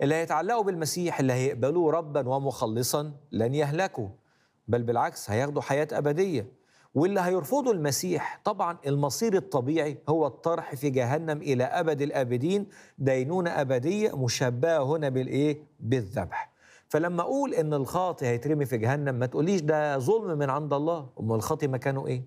اللي هيتعلقوا بالمسيح اللي هيقبلوه ربا ومخلصا لن يهلكوا بل بالعكس هياخدوا حياة أبدية واللي هيرفضوا المسيح طبعا المصير الطبيعي هو الطرح في جهنم إلى أبد الآبدين دينونة أبدية مشبهة هنا بالإيه؟ بالذبح فلما أقول إن الخاطي هيترمي في جهنم ما تقوليش ده ظلم من عند الله أم الخاطي مكانه إيه؟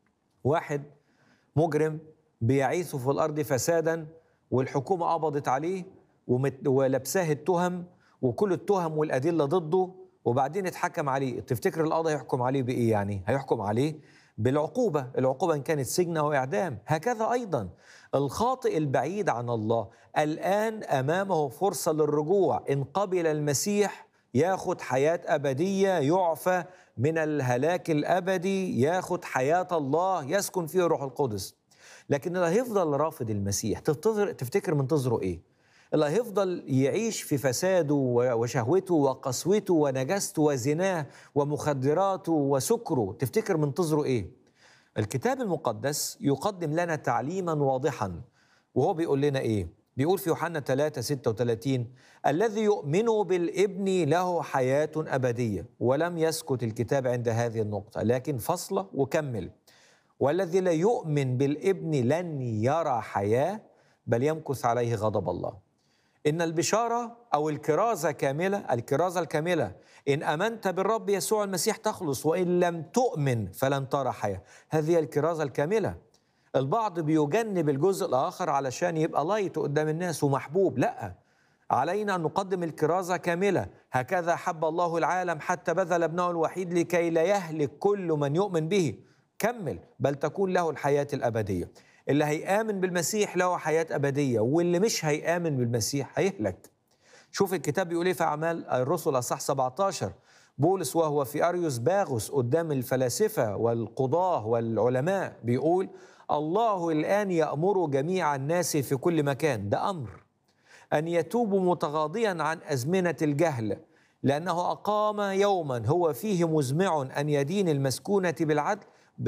واحد مجرم بيعيث في الأرض فسادا والحكومة قبضت عليه ومت- ولبساه التهم وكل التهم والأدلة ضده وبعدين اتحكم عليه تفتكر القاضي هيحكم عليه بإيه يعني هيحكم عليه بالعقوبة العقوبة إن كانت سجن أو إعدام هكذا أيضا الخاطئ البعيد عن الله الآن أمامه فرصة للرجوع إن قبل المسيح ياخد حياة أبدية يعفى من الهلاك الأبدي ياخد حياة الله يسكن فيه الروح القدس لكن اللي هيفضل رافض المسيح تفتكر تفتكر منتظره ايه؟ اللي هيفضل يعيش في فساده و- وشهوته وقسوته ونجاسته وزناه ومخدراته وسكره تفتكر منتظره ايه؟ الكتاب المقدس يقدم لنا تعليما واضحا وهو بيقول لنا ايه؟ بيقول في يوحنا 3 36 الذي يؤمن بالابن له حياة أبدية ولم يسكت الكتاب عند هذه النقطة لكن فصل وكمل والذي لا يؤمن بالابن لن يرى حياه بل يمكث عليه غضب الله ان البشاره او الكرازه كامله الكرازه الكامله ان امنت بالرب يسوع المسيح تخلص وان لم تؤمن فلن ترى حياه هذه الكرازه الكامله البعض بيجنب الجزء الاخر علشان يبقى لايت قدام الناس ومحبوب لا علينا ان نقدم الكرازه كامله هكذا حب الله العالم حتى بذل ابنه الوحيد لكي لا يهلك كل من يؤمن به كمل بل تكون له الحياه الابديه اللي هيامن بالمسيح له حياه ابديه واللي مش هيامن بالمسيح هيهلك شوف الكتاب بيقول ايه في اعمال الرسل اصح 17 بولس وهو في اريوس باغوس قدام الفلاسفه والقضاه والعلماء بيقول الله الان يامر جميع الناس في كل مكان ده امر ان يتوبوا متغاضيا عن ازمنه الجهل لانه اقام يوما هو فيه مزمع ان يدين المسكونه بالعدل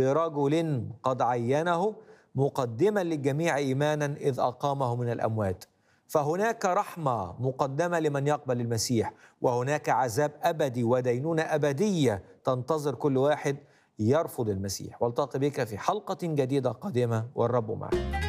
برجل قد عينه مقدما للجميع ايمانا اذ اقامه من الاموات فهناك رحمه مقدمه لمن يقبل المسيح وهناك عذاب ابدي ودينونه ابديه تنتظر كل واحد يرفض المسيح والتقي بك في حلقه جديده قادمه والرب معك